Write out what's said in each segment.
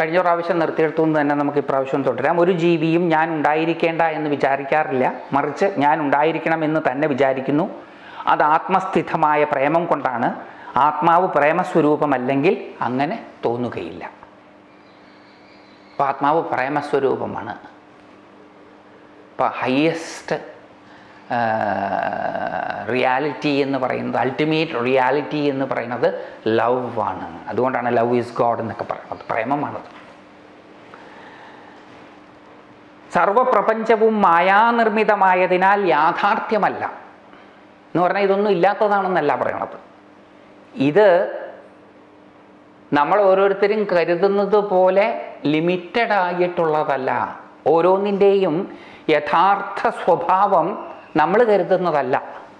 കഴിഞ്ഞ പ്രാവശ്യം നിർത്തിയെടുത്തു എന്ന് തന്നെ നമുക്ക് ഇപ്രാവശ്യം തുടരാം ഒരു ജീവിയും ഞാൻ ഉണ്ടായിരിക്കേണ്ട എന്ന് വിചാരിക്കാറില്ല മറിച്ച് ഞാൻ ഉണ്ടായിരിക്കണം എന്ന് തന്നെ വിചാരിക്കുന്നു അത് ആത്മസ്ഥിതമായ പ്രേമം കൊണ്ടാണ് ആത്മാവ് പ്രേമസ്വരൂപമല്ലെങ്കിൽ അങ്ങനെ തോന്നുകയില്ല അപ്പോൾ ആത്മാവ് പ്രേമസ്വരൂപമാണ് ഇപ്പോൾ ഹയസ്റ്റ് റിയാലിറ്റി എന്ന് പറയുന്നത് അൾട്ടിമേറ്റ് റിയാലിറ്റി എന്ന് പറയുന്നത് ലവ് ആണ് അതുകൊണ്ടാണ് ലവ് ഈസ് ഗോഡ് എന്നൊക്കെ പറയുന്നത് പ്രേമമാണത് സർവപ്രപഞ്ചവും മായാനിർമ്മിതമായതിനാൽ യാഥാർത്ഥ്യമല്ല എന്ന് പറഞ്ഞാൽ ഇതൊന്നും ഇല്ലാത്തതാണെന്നല്ല പറയണത് ഇത് നമ്മൾ ഓരോരുത്തരും കരുതുന്നത് പോലെ ലിമിറ്റഡ് ആയിട്ടുള്ളതല്ല ഓരോന്നിൻ്റെയും യഥാർത്ഥ സ്വഭാവം നമ്മൾ കരുതുന്നതല്ല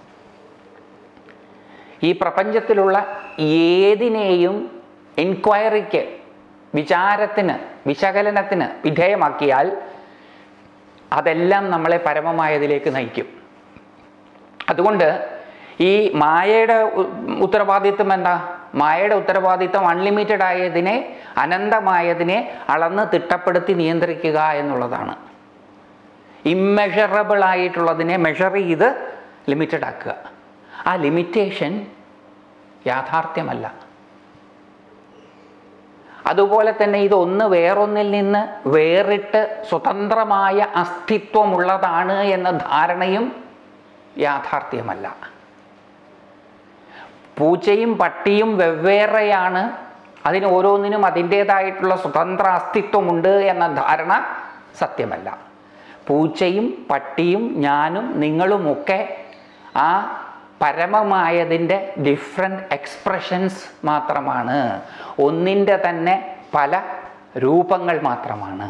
ഈ പ്രപഞ്ചത്തിലുള്ള ഏതിനെയും എൻക്വയറിക്ക് വിചാരത്തിന് വിശകലനത്തിന് വിധേയമാക്കിയാൽ അതെല്ലാം നമ്മളെ പരമമായതിലേക്ക് നയിക്കും അതുകൊണ്ട് ഈ മായയുടെ ഉ- ഉത്തരവാദിത്വം എന്താ മായയുടെ ഉത്തരവാദിത്വം അൺലിമിറ്റഡ് ആയതിനെ അനന്തമായതിനെ അളന്ന് തിട്ടപ്പെടുത്തി നിയന്ത്രിക്കുക എന്നുള്ളതാണ് ഇമ്മെഷറബിൾ ആയിട്ടുള്ളതിനെ മെഷർ ചെയ്ത് ലിമിറ്റഡ് ആക്കുക ആ ലിമിറ്റേഷൻ യാഥാർത്ഥ്യമല്ല അതുപോലെ തന്നെ ഇതൊന്ന് വേറൊന്നിൽ നിന്ന് വേറിട്ട് സ്വതന്ത്രമായ അസ്തിത്വമുള്ളതാണ് എന്ന ധാരണയും യാഥാർത്ഥ്യമല്ല പൂച്ചയും പട്ടിയും വെവ്വേറെയാണ് അതിന് ഓരോന്നിനും അതിൻ്റേതായിട്ടുള്ള സ്വതന്ത്ര അസ്തിത്വമുണ്ട് എന്ന ധാരണ സത്യമല്ല പൂച്ചയും പട്ടിയും ഞാനും നിങ്ങളുമൊക്കെ ആ പരമമായതിൻ്റെ ഡിഫറെൻ്റ് എക്സ്പ്രഷൻസ് മാത്രമാണ് ഒന്നിൻ്റെ തന്നെ പല രൂപങ്ങൾ മാത്രമാണ്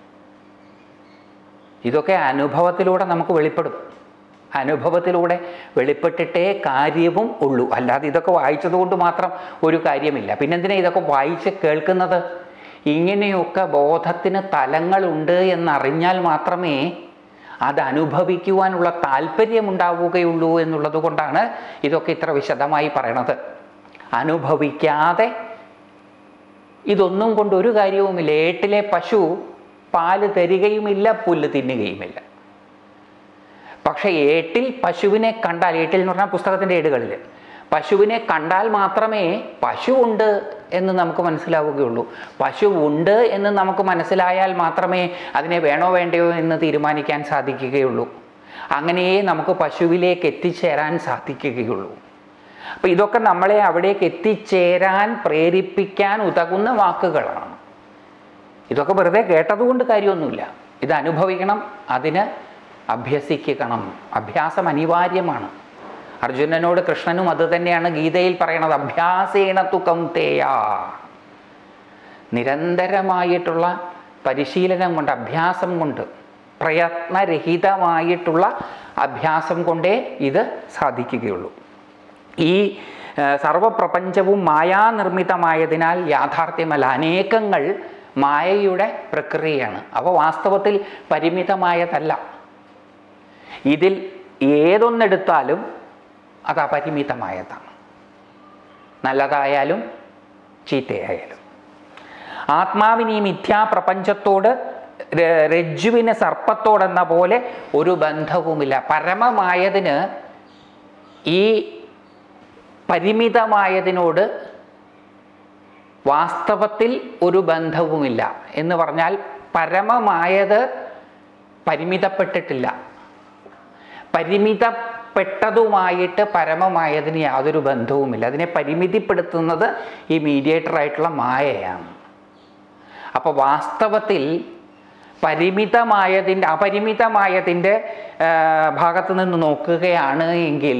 ഇതൊക്കെ അനുഭവത്തിലൂടെ നമുക്ക് വെളിപ്പെടും അനുഭവത്തിലൂടെ വെളിപ്പെട്ടിട്ടേ കാര്യവും ഉള്ളൂ അല്ലാതെ ഇതൊക്കെ വായിച്ചതുകൊണ്ട് മാത്രം ഒരു കാര്യമില്ല പിന്നെന്തിനാ ഇതൊക്കെ വായിച്ച് കേൾക്കുന്നത് ഇങ്ങനെയൊക്കെ ബോധത്തിന് തലങ്ങളുണ്ട് എന്നറിഞ്ഞാൽ മാത്രമേ അത് അനുഭവിക്കുവാനുള്ള താല്പര്യമുണ്ടാവുകയുള്ളൂ എന്നുള്ളത് കൊണ്ടാണ് ഇതൊക്കെ ഇത്ര വിശദമായി പറയണത് അനുഭവിക്കാതെ ഇതൊന്നും കൊണ്ട് ഒരു കാര്യവുമില്ല ഏട്ടിലെ പശു പാല് തരികയുമില്ല പുല്ല് തിന്നുകയുമില്ല പക്ഷേ ഏട്ടിൽ പശുവിനെ കണ്ടാൽ ഏട്ടിൽ എന്ന് പറഞ്ഞാൽ പുസ്തകത്തിൻ്റെ ഏടുകളിൽ പശുവിനെ കണ്ടാൽ മാത്രമേ പശു ഉണ്ട് എന്ന് നമുക്ക് മനസ്സിലാവുകയുള്ളൂ പശു ഉണ്ട് എന്ന് നമുക്ക് മനസ്സിലായാൽ മാത്രമേ അതിനെ വേണോ വേണ്ടയോ എന്ന് തീരുമാനിക്കാൻ സാധിക്കുകയുള്ളൂ അങ്ങനെയേ നമുക്ക് പശുവിലേക്ക് എത്തിച്ചേരാൻ സാധിക്കുകയുള്ളൂ അപ്പം ഇതൊക്കെ നമ്മളെ അവിടേക്ക് എത്തിച്ചേരാൻ പ്രേരിപ്പിക്കാൻ ഉതകുന്ന വാക്കുകളാണ് ഇതൊക്കെ വെറുതെ കേട്ടതുകൊണ്ട് കാര്യമൊന്നുമില്ല ഇത് അനുഭവിക്കണം അതിന് അഭ്യസിക്കണം അഭ്യാസം അനിവാര്യമാണ് അർജുനനോട് കൃഷ്ണനും അത് തന്നെയാണ് ഗീതയിൽ പറയണത് അഭ്യാസേണ തു കൗന്തേയ നിരന്തരമായിട്ടുള്ള പരിശീലനം കൊണ്ട് അഭ്യാസം കൊണ്ട് പ്രയത്നരഹിതമായിട്ടുള്ള അഭ്യാസം കൊണ്ടേ ഇത് സാധിക്കുകയുള്ളൂ ഈ ആ, സർവപ്രപഞ്ചവും മായാനിർമ്മിതമായതിനാൽ യാഥാർത്ഥ്യമല്ല അനേകങ്ങൾ മായയുടെ പ്രക്രിയയാണ് അവ വാസ്തവത്തിൽ പരിമിതമായതല്ല ഇതിൽ ഏതൊന്നെടുത്താലും അത് അപരിമിതമായതാണ് നല്ലതായാലും ചീത്തയായാലും ആത്മാവിന് ഈ മിഥ്യാപ്രപഞ്ചത്തോട് ര- രജ്ജുവിന് സർപ്പത്തോടെന്ന പോലെ ഒരു ബന്ധവുമില്ല പരമമായതിന് ഈ പരിമിതമായതിനോട് വാസ്തവത്തിൽ ഒരു ബന്ധവുമില്ല എന്ന് പറഞ്ഞാൽ പരമമായത് പരിമിതപ്പെട്ടിട്ടില്ല പരിമിതപ്പെട്ടതുമായിട്ട് പരമമായതിന് യാതൊരു ബന്ധവുമില്ല അതിനെ പരിമിതിപ്പെടുത്തുന്നത് ഈ മീഡിയേറ്റർ ആയിട്ടുള്ള മായയാണ് അപ്പോൾ വാസ്തവത്തിൽ പരിമിതമായതിൻ്റെ അപരിമിതമായതിൻ്റെ ആ, ഭാഗത്ത് നിന്ന് നോക്കുകയാണ് എങ്കിൽ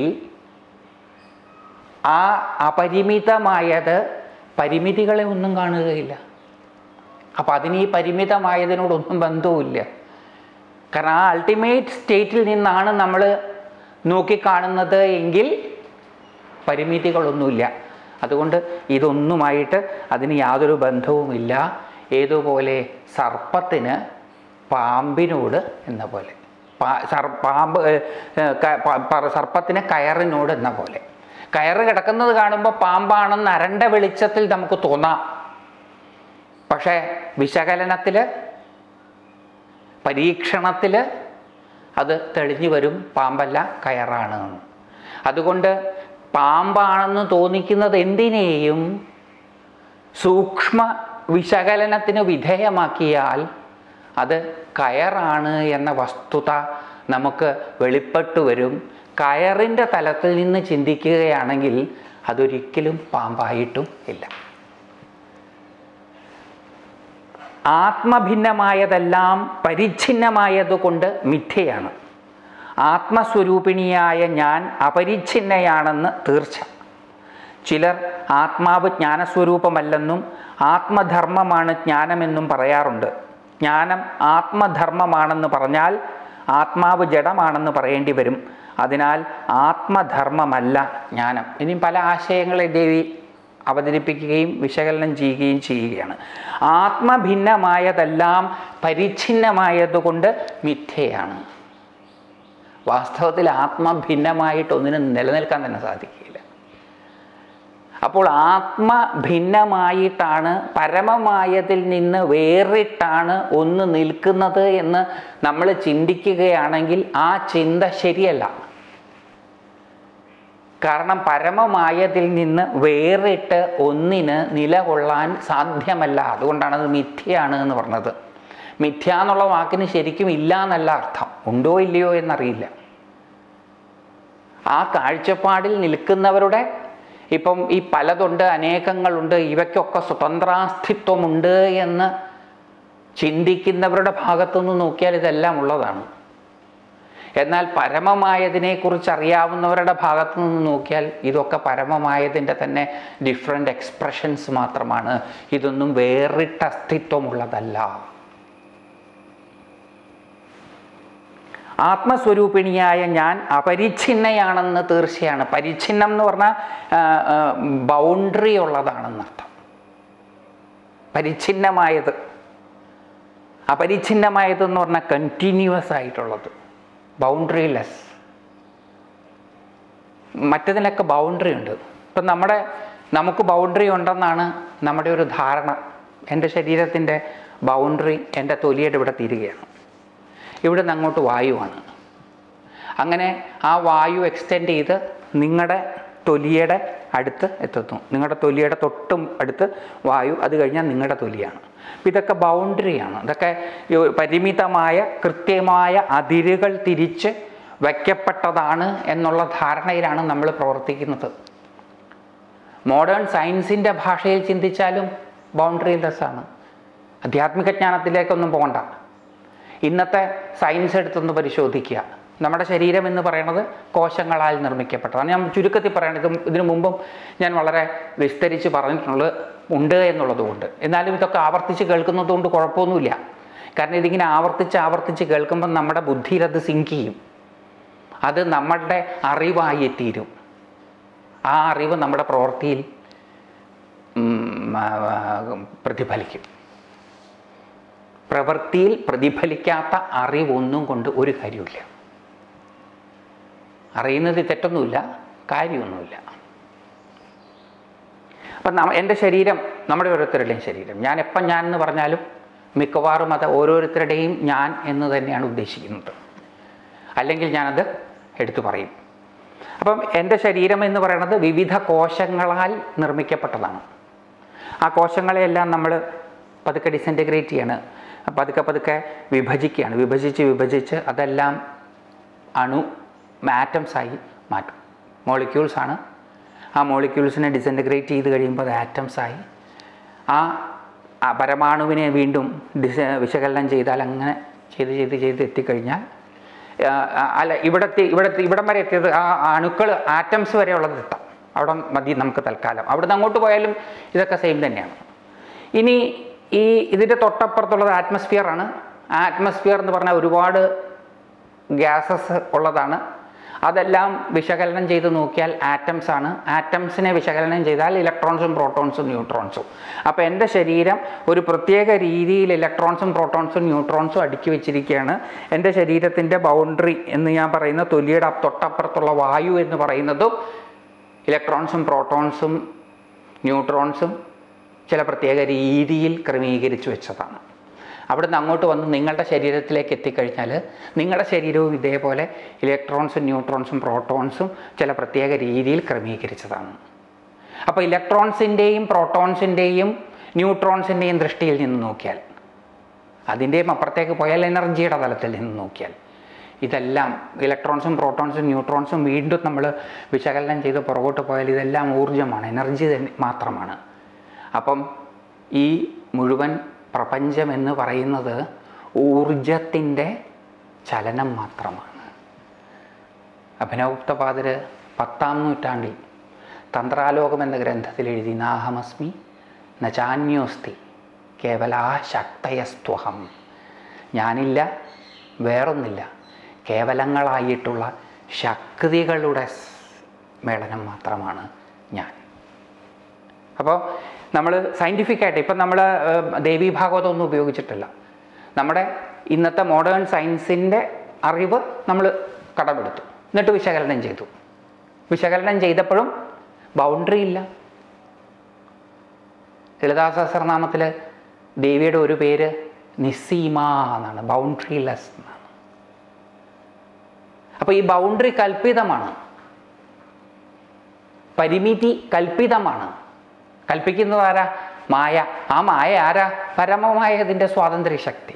ആ അപരിമിതമായത് പരിമിതികളെ ഒന്നും കാണുകയില്ല അപ്പം അതിന് ഈ പരിമിതമായതിനോടൊന്നും ബന്ധവുമില്ല കാരണം ആ അൾട്ടിമേറ്റ് സ്റ്റേറ്റിൽ നിന്നാണ് നമ്മൾ നോക്കിക്കാണുന്നത് എങ്കിൽ പരിമിതികളൊന്നുമില്ല അതുകൊണ്ട് ഇതൊന്നുമായിട്ട് അതിന് യാതൊരു ബന്ധവുമില്ല ഏതുപോലെ സർപ്പത്തിന് പാമ്പിനോട് എന്ന പോലെ പാ- സർ- പാമ്പ് ഏ, ഏ, ക- പ- പ- സർപ്പത്തിന് കയറിനോട് എന്ന പോലെ കയറ് കിടക്കുന്നത് കാണുമ്പോൾ പാമ്പാണെന്ന് അരണ്ട വെളിച്ചത്തിൽ നമുക്ക് തോന്നാം പക്ഷേ വിശകലനത്തിൽ പരീക്ഷണത്തിൽ അത് തെളിഞ്ഞു വരും പാമ്പല്ല കയറാണ് എന്ന്. അതുകൊണ്ട് പാമ്പാണെന്ന് തോന്നിക്കുന്നത് എന്തിനേയും സൂക്ഷ്മ വിശകലനത്തിന് വിധേയമാക്കിയാൽ അത് കയറാണ് എന്ന വസ്തുത നമുക്ക് വെളിപ്പെട്ടു വരും കയറിൻ്റെ തലത്തിൽ നിന്ന് ചിന്തിക്കുകയാണെങ്കിൽ അതൊരിക്കലും പാമ്പായിട്ടും ഇല്ല ആത്മഭിന്നമായതെല്ലാം പരിച്ഛിന്നമായതുകൊണ്ട് മിഥ്യയാണ് ആത്മസ്വരൂപിണിയായ ഞാൻ അപരിച്ഛിന്നയാണെന്ന് തീർച്ച ചിലർ ആത്മാവ് ജ്ഞാനസ്വരൂപമല്ലെന്നും ആത്മധർമ്മമാണ് ജ്ഞാനമെന്നും പറയാറുണ്ട് ജ്ഞാനം ആത്മധർമ്മമാണെന്ന് പറഞ്ഞാൽ ആത്മാവ് ജഡമാണെന്ന് പറയേണ്ടി വരും അതിനാൽ ആത്മധർമ്മമല്ല ജ്ഞാനം ഇനിയും പല ആശയങ്ങളെ ദേവി അവതരിപ്പിക്കുകയും വിശകലനം ചെയ്യുകയും ചെയ്യുകയാണ് ആത്മഭിന്നമായതെല്ലാം പരിച്ഛിന്നമായതുകൊണ്ട് മിഥ്യയാണ് വാസ്തവത്തിൽ ആത്മഭിന്നമായിട്ടൊന്നിനും നിലനിൽക്കാൻ തന്നെ സാധിക്കില്ല അപ്പോൾ ആത്മഭിന്നമായിട്ടാണ് പരമമായതിൽ നിന്ന് വേറിട്ടാണ് ഒന്ന് നിൽക്കുന്നത് എന്ന് നമ്മൾ ചിന്തിക്കുകയാണെങ്കിൽ ആ ചിന്ത ശരിയല്ല കാരണം പരമമായതിൽ നിന്ന് വേറിട്ട് ഒന്നിന് നിലകൊള്ളാൻ സാധ്യമല്ല അതുകൊണ്ടാണ് അത് മിഥ്യയാണ് എന്ന് പറഞ്ഞത് മിഥ്യ എന്നുള്ള വാക്കിന് ശരിക്കും ഇല്ല എന്നല്ല അർത്ഥം ഉണ്ടോ ഇല്ലയോ എന്നറിയില്ല ആ കാഴ്ചപ്പാടിൽ നിൽക്കുന്നവരുടെ ഇപ്പം ഈ പലതുണ്ട് അനേകങ്ങളുണ്ട് ഇവയ്ക്കൊക്കെ സ്വതന്ത്രാസ്തിത്വമുണ്ട് എന്ന് ചിന്തിക്കുന്നവരുടെ ഭാഗത്തുനിന്ന് നോക്കിയാൽ ഇതെല്ലാം ഉള്ളതാണ് എന്നാൽ പരമമായതിനെക്കുറിച്ച് അറിയാവുന്നവരുടെ ഭാഗത്തു നിന്ന് നോക്കിയാൽ ഇതൊക്കെ പരമമായതിൻ്റെ തന്നെ ഡിഫറെൻ്റ് എക്സ്പ്രഷൻസ് മാത്രമാണ് ഇതൊന്നും വേറിട്ട അസ്തിത്വമുള്ളതല്ല ആത്മസ്വരൂപിണിയായ ഞാൻ അപരിച്ഛിന്നയാണെന്ന് തീർച്ചയാണ് പരിച്ഛിന്നം എന്ന് പറഞ്ഞാൽ ബൗണ്ടറി ഉള്ളതാണെന്നർത്ഥം പരിച്ഛിന്നമായത് അപരിച്ഛിന്നമായത് എന്ന് പറഞ്ഞാൽ കണ്ടിന്യൂസ് ആയിട്ടുള്ളത് ബൗണ്ടറി ലെസ് മറ്റതിനൊക്കെ ബൗണ്ടറി ഉണ്ട് ഇപ്പം നമ്മുടെ നമുക്ക് ബൗണ്ടറി ഉണ്ടെന്നാണ് നമ്മുടെ ഒരു ധാരണ എൻ്റെ ശരീരത്തിൻ്റെ ബൗണ്ടറി എൻ്റെ തൊലിയുടെ ഇവിടെ തീരുകയാണ് ഇവിടെ നിന്ന് അങ്ങോട്ട് വായുവാണ് അങ്ങനെ ആ വായു എക്സ്റ്റെൻഡ് ചെയ്ത് നിങ്ങളുടെ തൊലിയുടെ അടുത്ത് എത്തുന്നു നിങ്ങളുടെ തൊലിയുടെ തൊട്ടും അടുത്ത് വായു അത് കഴിഞ്ഞാൽ നിങ്ങളുടെ തൊലിയാണ് അപ്പം ഇതൊക്കെ ബൗണ്ടറിയാണ് ഇതൊക്കെ ഈ പരിമിതമായ കൃത്യമായ അതിരുകൾ തിരിച്ച് വയ്ക്കപ്പെട്ടതാണ് എന്നുള്ള ധാരണയിലാണ് നമ്മൾ പ്രവർത്തിക്കുന്നത് മോഡേൺ സയൻസിൻ്റെ ഭാഷയിൽ ചിന്തിച്ചാലും ബൗണ്ടറി ലെസ് ആണ് ആധ്യാത്മിക ജ്ഞാനത്തിലേക്കൊന്നും പോകണ്ട ഇന്നത്തെ സയൻസ് എടുത്തൊന്ന് പരിശോധിക്കുക നമ്മുടെ ശരീരം എന്ന് പറയുന്നത് കോശങ്ങളാൽ നിർമ്മിക്കപ്പെട്ടതാണ് ഞാൻ ചുരുക്കത്തിൽ പറയണം ഇത് ഇതിനു മുമ്പും ഞാൻ വളരെ വിസ്തരിച്ച് പറഞ്ഞിട്ടുള്ളത് ഉണ്ട് എന്നുള്ളതുകൊണ്ട് എന്നാലും ഇതൊക്കെ ആവർത്തിച്ച് കേൾക്കുന്നത് കൊണ്ട് കുഴപ്പമൊന്നുമില്ല കാരണം ഇതിങ്ങനെ ആവർത്തിച്ച് ആവർത്തിച്ച് കേൾക്കുമ്പോൾ നമ്മുടെ ബുദ്ധിയിൽ അത് സിങ്ക് ചെയ്യും അത് നമ്മളുടെ അറിവായി തീരും ആ അറിവ് നമ്മുടെ പ്രവൃത്തിയിൽ ഉം, ആ, പ്രതിഫലിക്കും പ്രവൃത്തിയിൽ പ്രതിഫലിക്കാത്ത അറിവൊന്നും കൊണ്ട് ഒരു കാര്യമില്ല അറിയുന്നത് തെറ്റൊന്നുമില്ല കാര്യമൊന്നുമില്ല അപ്പം നമ്മ എൻ്റെ ശരീരം നമ്മുടെ ഓരോരുത്തരുടെയും ശരീരം ഞാൻ എപ്പം ഞാൻ എന്ന് പറഞ്ഞാലും മിക്കവാറും അത് ഓരോരുത്തരുടെയും ഞാൻ എന്ന് തന്നെയാണ് ഉദ്ദേശിക്കുന്നത് അല്ലെങ്കിൽ ഞാനത് എടുത്തു പറയും അപ്പം എൻ്റെ ശരീരം എന്ന് പറയുന്നത് വിവിധ കോശങ്ങളാൽ നിർമ്മിക്കപ്പെട്ടതാണ് ആ കോശങ്ങളെയെല്ലാം നമ്മൾ പതുക്കെ ഡിസൻറ്റഗ്രേറ്റ് ചെയ്യാണ് പതുക്കെ പതുക്കെ വിഭജിക്കുകയാണ് വിഭജിച്ച് വിഭജിച്ച് അതെല്ലാം അണു ആറ്റംസായി മാറ്റും മോളിക്യൂൾസ് ആണ് ആ മോളിക്യൂൾസിനെ ഡിസൻറ്റഗ്രേറ്റ് ചെയ്ത് കഴിയുമ്പോൾ അത് ആറ്റംസായി ആ ആ പരമാണുവിനെ വീണ്ടും ഡിസ വിശകലനം ചെയ്താൽ അങ്ങനെ ചെയ്ത് ചെയ്ത് ചെയ്ത് എത്തിക്കഴിഞ്ഞാൽ ആ, ആ, അല്ല ഇവിടത്തെ ഇവിടത്തെ ഇവിടം വരെ എത്തിയത് ആ അണുക്കൾ ആറ്റംസ് വരെ ഉള്ളത് എത്താം അവിടെ മതി നമുക്ക് തൽക്കാലം അവിടുന്ന് അങ്ങോട്ട് പോയാലും ഇതൊക്കെ സെയിം തന്നെയാണ് ഇനി ഈ ഇതിൻ്റെ തൊട്ടപ്പുറത്തുള്ളത് ആറ്റ്മോസ്ഫിയർ ആണ് ആ ആറ്റ്മോസ്ഫിയർ എന്ന് പറഞ്ഞാൽ ഒരുപാട് ഗ്യാസസ് ഉള്ളതാണ് അതെല്ലാം വിശകലനം ചെയ്ത് നോക്കിയാൽ ആറ്റംസ് ആണ് ആറ്റംസിനെ വിശകലനം ചെയ്താൽ ഇലക്ട്രോൺസും പ്രോട്ടോൺസും ന്യൂട്രോൺസും അപ്പോൾ എൻ്റെ ശരീരം ഒരു പ്രത്യേക രീതിയിൽ ഇലക്ട്രോൺസും പ്രോട്ടോൺസും ന്യൂട്രോൺസും അടുക്കി വെച്ചിരിക്കുകയാണ് എൻ്റെ ശരീരത്തിൻ്റെ ബൗണ്ടറി എന്ന് ഞാൻ പറയുന്ന തൊലിയുടെ അപ്പ് തൊട്ടപ്പുറത്തുള്ള വായു എന്ന് പറയുന്നതും ഇലക്ട്രോൺസും പ്രോട്ടോൺസും ന്യൂട്രോൺസും ചില പ്രത്യേക രീതിയിൽ ക്രമീകരിച്ചു വെച്ചതാണ് അവിടുന്ന് അങ്ങോട്ട് വന്ന് നിങ്ങളുടെ ശരീരത്തിലേക്ക് എത്തിക്കഴിഞ്ഞാൽ നിങ്ങളുടെ ശരീരവും ഇതേപോലെ ഇലക്ട്രോൺസും ന്യൂട്രോൺസും പ്രോട്ടോൺസും ചില പ്രത്യേക രീതിയിൽ ക്രമീകരിച്ചതാണ് അപ്പോൾ ഇലക്ട്രോൺസിൻ്റെയും പ്രോട്ടോൺസിൻ്റെയും ന്യൂട്രോൺസിൻ്റെയും ദൃഷ്ടിയിൽ നിന്ന് നോക്കിയാൽ അതിൻ്റെയും അപ്പുറത്തേക്ക് പോയാൽ എനർജിയുടെ തലത്തിൽ നിന്ന് നോക്കിയാൽ ഇതെല്ലാം ഇലക്ട്രോൺസും പ്രോട്ടോൺസും ന്യൂട്രോൺസും വീണ്ടും നമ്മൾ വിശകലനം ചെയ്ത് പുറകോട്ട് പോയാൽ ഇതെല്ലാം ഊർജ്ജമാണ് എനർജി തന്നെ മാത്രമാണ് അപ്പം ഈ മുഴുവൻ പ്രപഞ്ചം എന്ന് പറയുന്നത് ഊർജത്തിൻ്റെ ചലനം മാത്രമാണ് അഭിനവഗുപ്തപാദര് പത്താം നൂറ്റാണ്ടിൽ തന്ത്രാലോകം എന്ന ഗ്രന്ഥത്തിൽ എഴുതി നാഹമസ്മി നചാന്യോസ്തി കേവലാ ശക്തയസ്ത്വഹം ഞാനില്ല വേറൊന്നില്ല കേവലങ്ങളായിട്ടുള്ള ശക്തികളുടെ സ് മേളനം മാത്രമാണ് ഞാൻ അപ്പോൾ നമ്മൾ സയൻറ്റിഫിക്കായിട്ട് ഇപ്പം നമ്മൾ ദേവീ ഭാഗവതം ഒന്നും ഉപയോഗിച്ചിട്ടില്ല നമ്മുടെ ഇന്നത്തെ മോഡേൺ സയൻസിൻ്റെ അറിവ് നമ്മൾ കടമെടുത്തു എന്നിട്ട് വിശകലനം ചെയ്തു വിശകലനം ചെയ്തപ്പോഴും ബൗണ്ടറി ഇല്ല ലളിതാ സഹസ്രനാമത്തിൽ ദേവിയുടെ ഒരു പേര് നിസ്സീമ എന്നാണ് ബൗണ്ടറി ലെസ് എന്നാണ് അപ്പോൾ ഈ ബൗണ്ടറി കൽപ്പിതമാണ് പരിമിതി കൽപ്പിതമാണ് കൽപ്പിക്കുന്നത് ആരാ മായ ആ മായ ആരാ പരമമായതിൻ്റെ സ്വാതന്ത്ര്യ ശക്തി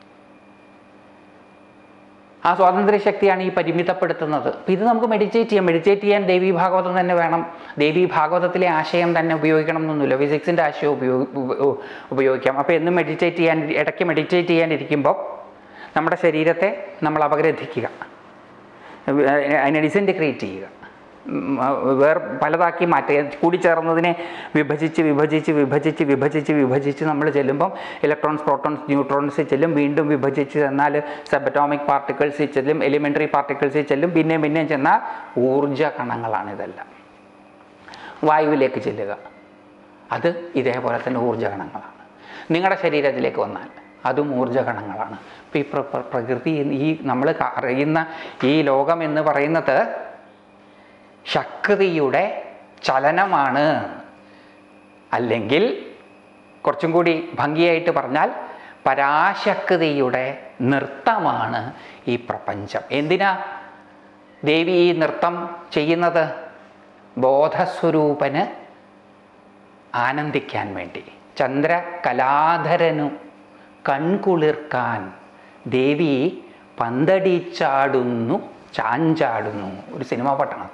ആ സ്വാതന്ത്ര്യ ശക്തിയാണ് ഈ പരിമിതപ്പെടുത്തുന്നത് അപ്പം ഇത് നമുക്ക് മെഡിറ്റേറ്റ് ചെയ്യാം മെഡിറ്റേറ്റ് ചെയ്യാൻ ദേവി ഭാഗവതം തന്നെ വേണം ദേവി ഭാഗവതത്തിലെ ആശയം തന്നെ ഉപയോഗിക്കണം എന്നൊന്നുമില്ല ഫിസിക്സിൻ്റെ ആശയം ഉപയോഗി ഉപ- ഉപയോഗിക്കാം അപ്പോൾ എന്നും മെഡിറ്റേറ്റ് ചെയ്യാൻ ഇടയ്ക്ക് മെഡിറ്റേറ്റ് ചെയ്യാനിരിക്കുമ്പോൾ നമ്മുടെ ശരീരത്തെ നമ്മൾ അപഗ്രഥിക്കുക അതിനെ ഡിസിൻറ്റിഗ്രേറ്റ് ചെയ്യുക ഉം, ആ, വേർ പലതാക്കി മാറ്റുക കൂടിച്ചേർന്നതിനെ വിഭജിച്ച് വിഭജിച്ച് വിഭജിച്ച് വിഭജിച്ച് വിഭജിച്ച് നമ്മൾ ചെല്ലുമ്പം ഇലക്ട്രോൺസ് പ്രോട്ടോൺസ് ന്യൂട്രോൺസ് ചെല്ലും വീണ്ടും വിഭജിച്ച് ചെന്നാൽ സബറ്റോമിക് പാർട്ടിക്കിൾസിൽ ചെല്ലും എലിമെൻ്ററി പാർട്ടിക്കിൾസിൽ ചെല്ലും പിന്നെയും പിന്നെയും ചെന്നാൽ ഊർജ കണങ്ങളാണ് ഇതെല്ലാം വായുവിലേക്ക് ചെല്ലുക അത് ഇതേപോലെ തന്നെ ഊർജ കണങ്ങളാണ് നിങ്ങളുടെ ശരീരത്തിലേക്ക് വന്നാൽ അതും ഊർജ കണങ്ങളാണ് ഇപ്പം ഈ പ്ര- പ്ര- പ്രകൃതി ഈ നമ്മൾ അറിയുന്ന ഈ ലോകം എന്ന് പറയുന്നത് ശക്തിയുടെ ചലനമാണ് അല്ലെങ്കിൽ കുറച്ചും കൂടി ഭംഗിയായിട്ട് പറഞ്ഞാൽ പരാശക്തിയുടെ നൃത്തമാണ് ഈ പ്രപഞ്ചം എന്തിനാ ദേവി ഈ നൃത്തം ചെയ്യുന്നത് ബോധസ്വരൂപന് ആനന്ദിക്കാൻ വേണ്ടി ചന്ദ്രകലാധരനു കൺകുളിർക്കാൻ ദേവി പന്തടിച്ചാടുന്നു ചാഞ്ചാടുന്നു ഒരു സിനിമ പട്ടണത്ത്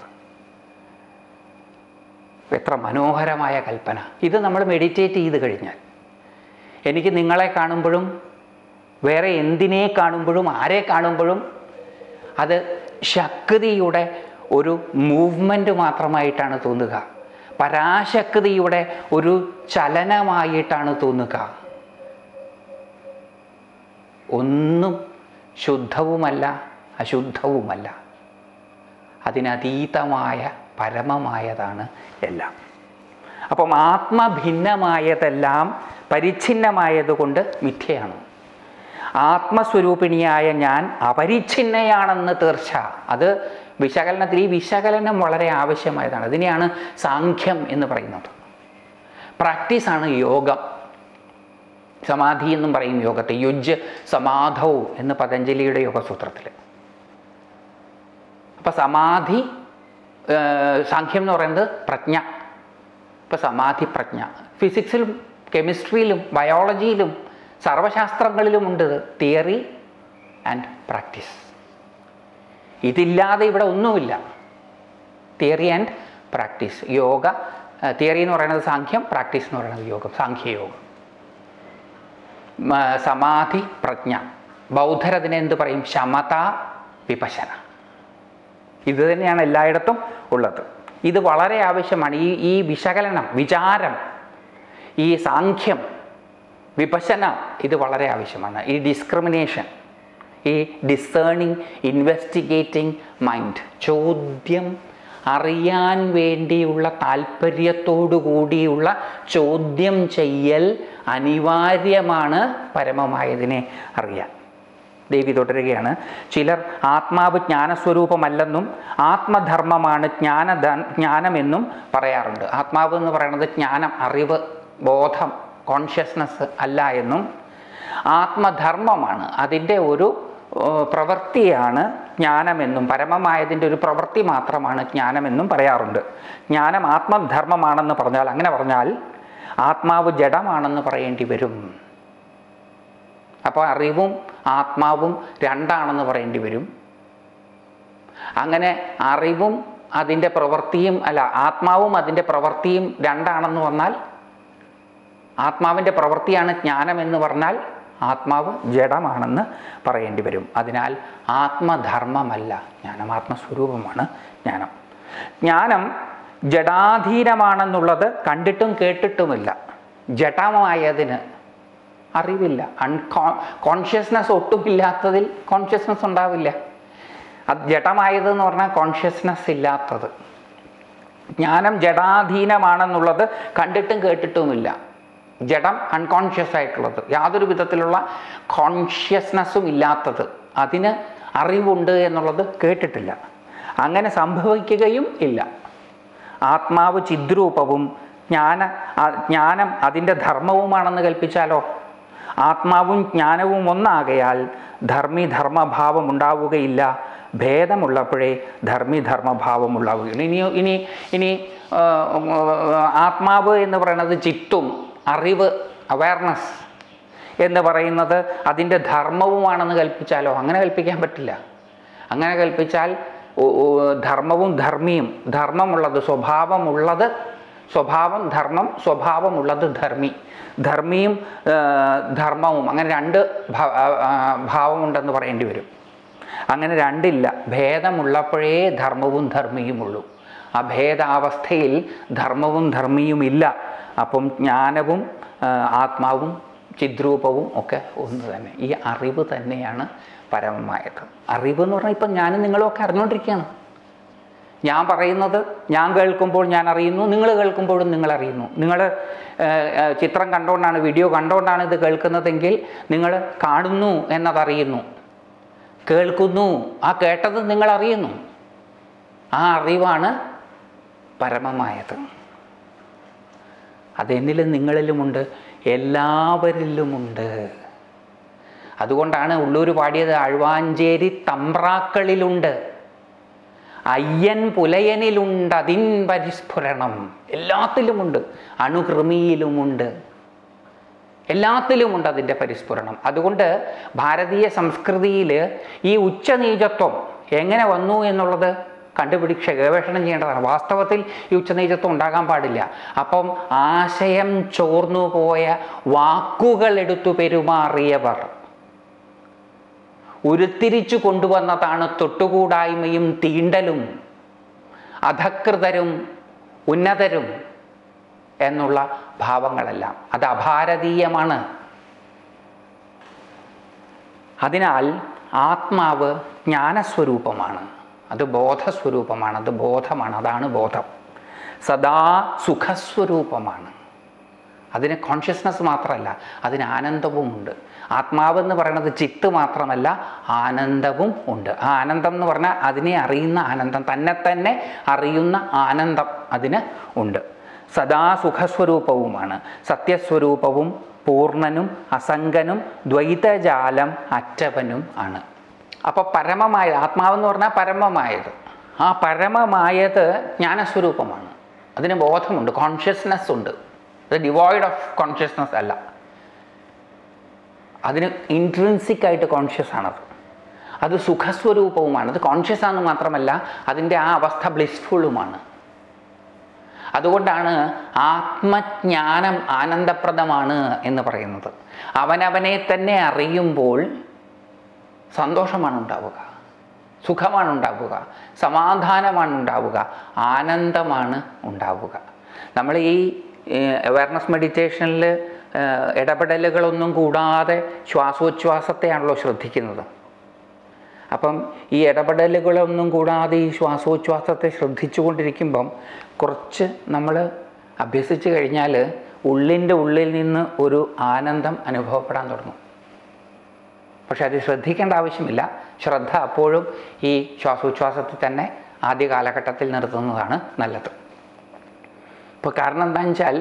എത്ര മനോഹരമായ കൽപ്പന ഇത് നമ്മൾ മെഡിറ്റേറ്റ് ചെയ്ത് കഴിഞ്ഞാൽ എനിക്ക് നിങ്ങളെ കാണുമ്പോഴും വേറെ എന്തിനെ കാണുമ്പോഴും ആരെ കാണുമ്പോഴും അത് ശക്തിയുടെ ഒരു മൂവ്മെൻ്റ് മാത്രമായിട്ടാണ് തോന്നുക പരാശക്തിയുടെ ഒരു ചലനമായിട്ടാണ് തോന്നുക ഒന്നും ശുദ്ധവുമല്ല അശുദ്ധവുമല്ല അതിനതീതമായ പരമമായതാണ് എല്ലാം അപ്പം ആത്മഭിന്നമായതെല്ലാം പരിച്ഛിന്നമായതുകൊണ്ട് മിഥ്യയാണ് ആത്മസ്വരൂപിണിയായ ഞാൻ അപരിച്ഛിന്നയാണെന്ന് തീർച്ച അത് വിശകലനത്തിൽ ഈ വിശകലനം വളരെ ആവശ്യമായതാണ് അതിനെയാണ് സാഖ്യം എന്ന് പറയുന്നത് പ്രാക്ടീസാണ് യോഗം സമാധി എന്നും പറയും യോഗത്തെ യുജ് സമാധൗ എന്ന് പതഞ്ജലിയുടെ യോഗസൂത്രത്തിൽ അപ്പം സമാധി ഏർ, സാഖ്യം എന്ന് പറയുന്നത് പ്രജ്ഞ ഇപ്പം സമാധി പ്രജ്ഞ ഫിസിക്സിലും കെമിസ്ട്രിയിലും ബയോളജിയിലും സർവശാസ്ത്രങ്ങളിലുമുണ്ട് തിയറി ആൻഡ് പ്രാക്ടീസ് ഇതില്ലാതെ ഇവിടെ ഒന്നുമില്ല theory and practice yoga theory എന്ന് പറയുന്നത് സാഖ്യം പ്രാക്ടീസ് എന്ന് പറയുന്നത് യോഗം സാഖ്യയോഗം മ- സമാധി പ്രജ്ഞ ബൗദ്ധരതിനെ എന്ത് പറയും ശമത വിപശന ഇത് തന്നെയാണ് എല്ലായിടത്തും ഉള്ളത് ഇത് വളരെ ആവശ്യമാണ് ഈ ഈ വിശകലനം വിചാരം ഈ സാഖ്യം വിപശന ഇത് വളരെ ആവശ്യമാണ് ഈ ഡിസ്ക്രിമിനേഷൻ ഈ ഡിസേണിങ് ഇൻവെസ്റ്റിഗേറ്റിംഗ് മൈൻഡ് ചോദ്യം അറിയാൻ വേണ്ടിയുള്ള താല്പര്യത്തോടു കൂടിയുള്ള ചോദ്യം ചെയ്യൽ അനിവാര്യമാണ് പരമമായതിനെ അറിയാൻ ദേവി തുടരുകയാണ് ചിലർ ആത്മാവ് ജ്ഞാനസ്വരൂപമല്ലെന്നും ആത്മധർമ്മമാണ് ജ്ഞാന ജ്ഞാനമെന്നും പറയാറുണ്ട് ആത്മാവ് എന്ന് പറയുന്നത് ജ്ഞാനം അറിവ് ബോധം കോൺഷ്യസ്നസ് അല്ല എന്നും ആത്മധർമ്മമാണ് അതിൻ്റെ ഒരു ഏഹ്, പ്രവൃത്തിയാണ് ജ്ഞാനമെന്നും പരമമായതിൻ്റെ ഒരു പ്രവൃത്തി മാത്രമാണ് ജ്ഞാനമെന്നും പറയാറുണ്ട് ജ്ഞാനം ആത്മധർമ്മമാണെന്ന് പറഞ്ഞാൽ അങ്ങനെ പറഞ്ഞാൽ ആത്മാവ് ജഡമാണെന്ന് പറയേണ്ടി വരും അപ്പോൾ അറിവും ആത്മാവും രണ്ടാണെന്ന് പറയേണ്ടി വരും അങ്ങനെ അറിവും അതിൻ്റെ പ്രവൃത്തിയും അല്ല ആത്മാവും അതിൻ്റെ പ്രവൃത്തിയും രണ്ടാണെന്ന് വന്നാൽ ആത്മാവിൻ്റെ പ്രവൃത്തിയാണ് ജ്ഞാനം എന്ന് പറഞ്ഞാൽ ആത്മാവ് ജഡമാണെന്ന് പറയേണ്ടി വരും അതിനാൽ ആത്മധർമ്മമല്ല ജ്ഞാനം ആത്മസ്വരൂപമാണ് ജ്ഞാനം ജ്ഞാനം ജഡാധീനമാണെന്നുള്ളത് കണ്ടിട്ടും കേട്ടിട്ടുമില്ല ജഡമായതിന് അറിവില്ല അൺകോ കോൺഷ്യസ്നസ് ഒട്ടുമില്ലാത്തതിൽ കോൺഷ്യസ്നസ് ഉണ്ടാവില്ല അത് ജഡമായതെന്ന് പറഞ്ഞാൽ കോൺഷ്യസ്നസ് ഇല്ലാത്തത് ജ്ഞാനം ജഡാധീനമാണെന്നുള്ളത് കണ്ടിട്ടും കേട്ടിട്ടുമില്ല ജഡം അൺകോൺഷ്യസ് ആയിട്ടുള്ളത് യാതൊരു വിധത്തിലുള്ള കോൺഷ്യസ്നസ്സും ഇല്ലാത്തത് അതിന് അറിവുണ്ട് എന്നുള്ളത് കേട്ടിട്ടില്ല അങ്ങനെ സംഭവിക്കുകയും ഇല്ല ആത്മാവ് ചിദ്രൂപവും ജ്ഞാന ആ- ജ്ഞാനം അതിൻ്റെ ധർമ്മവുമാണെന്ന് കൽപ്പിച്ചാലോ ആത്മാവും ജ്ഞാനവും ഒന്നാകയാൽ ധർമ്മി ധർമ്മഭാവം ഉണ്ടാവുകയില്ല ഭേദമുള്ളപ്പോഴേ ധർമ്മി ധർമ്മഭാവം ഉണ്ടാവുകയുള്ളൂ ഇനി ഇനി ഇനി ആ, ആത്മാവ് എന്ന് പറയുന്നത് ചിത്തും അറിവ് അവയർനെസ് എന്ന് പറയുന്നത് അതിൻ്റെ ധർമ്മവുമാണെന്ന് കൽപ്പിച്ചാലോ അങ്ങനെ കൽപ്പിക്കാൻ പറ്റില്ല അങ്ങനെ കൽപ്പിച്ചാൽ ഉ- ഉ- ധർമ്മവും ധർമ്മിയും ധർമ്മമുള്ളത് സ്വഭാവമുള്ളത് സ്വഭാവം ധർമ്മം സ്വഭാവമുള്ളത് ധർമ്മി ധർമ്മിയും ആ, ധർമ്മവും അങ്ങനെ രണ്ട് ഭ- ആ, ആ, ഭാവമുണ്ടെന്ന് പറയേണ്ടി വരും അങ്ങനെ രണ്ടില്ല ഭേദമുള്ളപ്പോഴേ ധർമ്മവും ധർമ്മിയുമുള്ളൂ ആ ഭേദാവസ്ഥയിൽ ധർമ്മവും ധർമ്മിയും ഇല്ല അപ്പം ജ്ഞാനവും ആ, ആത്മാവും ചിദ്രൂപവും ഒക്കെ ഒന്ന് തന്നെ ഈ അറിവ് തന്നെയാണ് പരമമായത് അറിവ് എന്ന് പറഞ്ഞാൽ ഇപ്പം ഞാനും നിങ്ങളും ഒക്കെ അറിഞ്ഞുകൊണ്ടിരിക്കുകയാണ് ഞാൻ പറയുന്നത് ഞാൻ കേൾക്കുമ്പോൾ ഞാൻ അറിയുന്നു നിങ്ങൾ കേൾക്കുമ്പോഴും നിങ്ങൾ അറിയുന്നു നിങ്ങൾ ചിത്രം കണ്ടുകൊണ്ടാണ് വീഡിയോ കണ്ടുകൊണ്ടാണ് ഇത് കേൾക്കുന്നതെങ്കിൽ നിങ്ങൾ കാണുന്നു എന്നതറിയുന്നു കേൾക്കുന്നു ആ കേട്ടത് നിങ്ങൾ അറിയുന്നു ആ അറിവാണ് പരമമായത് അതെന്നിലും നിങ്ങളിലുമുണ്ട് എല്ലാവരിലുമുണ്ട് അതുകൊണ്ടാണ് ഉള്ളൂർ പാടിയത് അഴുവാഞ്ചേരി തമ്പ്രാക്കളിലുണ്ട് അയ്യൻ പുലയനിലുണ്ട് അതിൻ പരിസ്ഫുരണം എല്ലാത്തിലുമുണ്ട് അണുകൃമിയിലുമുണ്ട് എല്ലാത്തിലുമുണ്ട് അതിൻ്റെ പരിസ്ഫുരണം അതുകൊണ്ട് ഭാരതീയ സംസ്കൃതിയിൽ ഈ ഉച്ചനീചത്വം എങ്ങനെ വന്നു എന്നുള്ളത് കണ്ടുപിടിച്ച് ഗവേഷണം ചെയ്യേണ്ടതാണ് വാസ്തവത്തിൽ ഈ ഉച്ചനീചത്വം ഉണ്ടാകാൻ പാടില്ല അപ്പം ആശയം ചോർന്നുപോയ വാക്കുകൾ എടുത്തു പെരുമാറിയവർ ഉരുത്തിരിച്ചു കൊണ്ടുവന്നതാണ് തൊട്ടുകൂടായ്മയും തീണ്ടലും അധകൃതരും ഉന്നതരും എന്നുള്ള ഭാവങ്ങളെല്ലാം അത് അഭാരതീയമാണ് അതിനാൽ ആത്മാവ് ജ്ഞാനസ്വരൂപമാണ് അത് ബോധസ്വരൂപമാണ് അത് ബോധമാണ് അതാണ് ബോധം സദാ സുഖസ്വരൂപമാണ് അതിന് കോൺഷ്യസ്നസ് മാത്രമല്ല അതിന് ആനന്ദവുമുണ്ട് ആത്മാവെന്ന് പറയുന്നത് ചിത്ത് മാത്രമല്ല ആനന്ദവും ഉണ്ട് ആ ആനന്ദം എന്ന് പറഞ്ഞാൽ അതിനെ അറിയുന്ന ആനന്ദം തന്നെ തന്നെ അറിയുന്ന ആനന്ദം അതിന് ഉണ്ട് സദാ സുഖസ്വരൂപവുമാണ് സത്യസ്വരൂപവും പൂർണ്ണനും അസംഗനും ദ്വൈതജാലം അറ്റവനും ആണ് അപ്പോൾ പരമമായ ആത്മാവെന്ന് പറഞ്ഞാൽ പരമമായത് ആ പരമമായത് ജ്ഞാനസ്വരൂപമാണ് അതിന് ബോധമുണ്ട് കോൺഷ്യസ്നെസ് ഉണ്ട് അത് ഡിവോയിഡ് ഓഫ് കോൺഷ്യസ്നെസ് അല്ല അതിന് ഇൻട്രിൻസിക് ആയിട്ട് കോൺഷ്യസ് ആണത് അത് സുഖസ്വരൂപവുമാണ് അത് കോൺഷ്യസ് ആണെന്ന് മാത്രമല്ല അതിൻ്റെ ആ അവസ്ഥ ബ്ലിസ്ഫുള്ളുമാണ് അതുകൊണ്ടാണ് ആത്മജ്ഞാനം ആനന്ദപ്രദമാണ് എന്ന് പറയുന്നത് അവനവനെ തന്നെ അറിയുമ്പോൾ സന്തോഷമാണ് ഉണ്ടാവുക സുഖമാണ് ഉണ്ടാവുക സമാധാനമാണ് ഉണ്ടാവുക ആനന്ദമാണ് ഉണ്ടാവുക നമ്മൾ ഈ അവയർനെസ് മെഡിറ്റേഷനിൽ ഇടപെടലുകളൊന്നും കൂടാതെ ശ്വാസോച്ഛ്വാസത്തെയാണല്ലോ ശ്രദ്ധിക്കുന്നത് അപ്പം ഈ ഇടപെടലുകളൊന്നും കൂടാതെ ഈ ശ്വാസോച്ഛ്വാസത്തെ ശ്രദ്ധിച്ചുകൊണ്ടിരിക്കുമ്പം കുറച്ച് നമ്മൾ അഭ്യസിച്ച് കഴിഞ്ഞാൽ ഉള്ളിൻ്റെ ഉള്ളിൽ നിന്ന് ഒരു ആനന്ദം അനുഭവപ്പെടാൻ തുടങ്ങും പക്ഷെ അത് ശ്രദ്ധിക്കേണ്ട ആവശ്യമില്ല ശ്രദ്ധ അപ്പോഴും ഈ ശ്വാസോച്ഛ്വാസത്തിൽ തന്നെ ആദ്യ കാലഘട്ടത്തിൽ നിർത്തുന്നതാണ് നല്ലത് ഇപ്പോൾ കാരണം എന്താണെന്ന് വെച്ചാൽ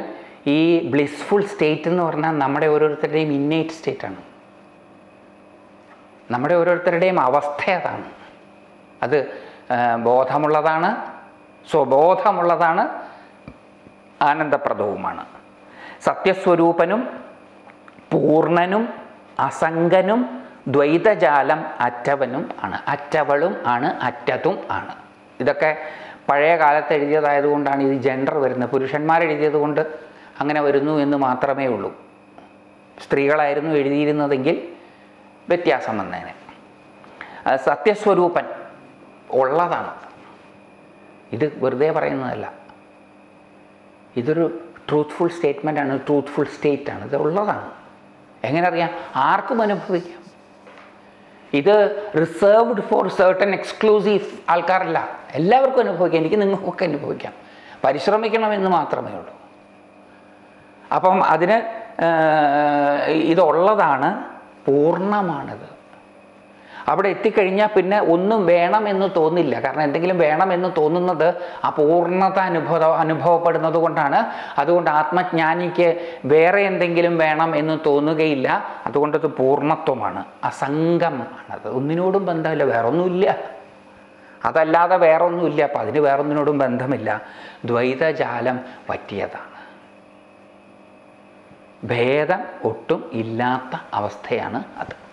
ഈ ബ്ലിസ്ഫുൾ സ്റ്റേറ്റ് എന്ന് പറഞ്ഞാൽ നമ്മുടെ ഓരോരുത്തരുടെയും ഇന്നേറ്റ് സ്റ്റേറ്റാണ് നമ്മുടെ ഓരോരുത്തരുടെയും അവസ്ഥ അതാണ് അത് ആ, ബോധമുള്ളതാണ് സ്വബോധമുള്ളതാണ് ആനന്ദപ്രദവുമാണ് സത്യസ്വരൂപനും പൂർണ്ണനും അസംഗനും ദ്വൈതജാലം അറ്റവനും ആണ് അറ്റവളും ആണ് അറ്റതും ആണ് ഇതൊക്കെ പഴയ കാലത്ത് എഴുതിയതായതുകൊണ്ടാണ് ഇത് ജെൻഡർ വരുന്നത് പുരുഷന്മാർ എഴുതിയത് കൊണ്ട് അങ്ങനെ വരുന്നു എന്ന് മാത്രമേ ഉള്ളൂ സ്ത്രീകളായിരുന്നു എഴുതിയിരുന്നതെങ്കിൽ വ്യത്യാസം വന്നേനെ അത് സത്യസ്വരൂപൻ ഉള്ളതാണ് ഇത് വെറുതെ പറയുന്നതല്ല ഇതൊരു ട്രൂത്ത്ഫുൾ സ്റ്റേറ്റ്മെൻ്റ് ആണ് ട്രൂത്ത്ഫുൾ സ്റ്റേറ്റ് ആണ് ഇത് ഉള്ളതാണ് എങ്ങനെ അറിയാം ആർക്കും അനുഭവിക്കാം ഇത് റിസർവ്ഡ് ഫോർ സേർട്ടൺ എക്സ്ക്ലൂസീവ് ആൾക്കാരല്ല എല്ലാവർക്കും അനുഭവിക്കാം എനിക്ക് നിങ്ങൾക്കൊക്കെ അനുഭവിക്കാം പരിശ്രമിക്കണമെന്ന് മാത്രമേ ഉള്ളൂ അപ്പം അതിന് ആ, ഇതുള്ളതാണ് പൂർണ്ണമാണിത് അവിടെ എത്തിക്കഴിഞ്ഞാൽ പിന്നെ ഒന്നും വേണമെന്ന് തോന്നില്ല കാരണം എന്തെങ്കിലും വേണമെന്ന് തോന്നുന്നത് അപൂർണത അനുഭവ അനുഭവപ്പെടുന്നത് കൊണ്ടാണ് അതുകൊണ്ട് ആത്മജ്ഞാനിക്ക് വേറെ എന്തെങ്കിലും വേണം എന്ന് തോന്നുകയില്ല അതുകൊണ്ടത് പൂർണ്ണത്വമാണ് അസംഗമാണത് ഒന്നിനോടും ബന്ധമില്ല വേറൊന്നുമില്ല അതല്ലാതെ വേറൊന്നുമില്ല അപ്പം അതിന് വേറൊന്നിനോടും ബന്ധമില്ല ദ്വൈതജാലം പറ്റിയതാണ് ഭേദം ഒട്ടും ഇല്ലാത്ത അവസ്ഥയാണ് അത്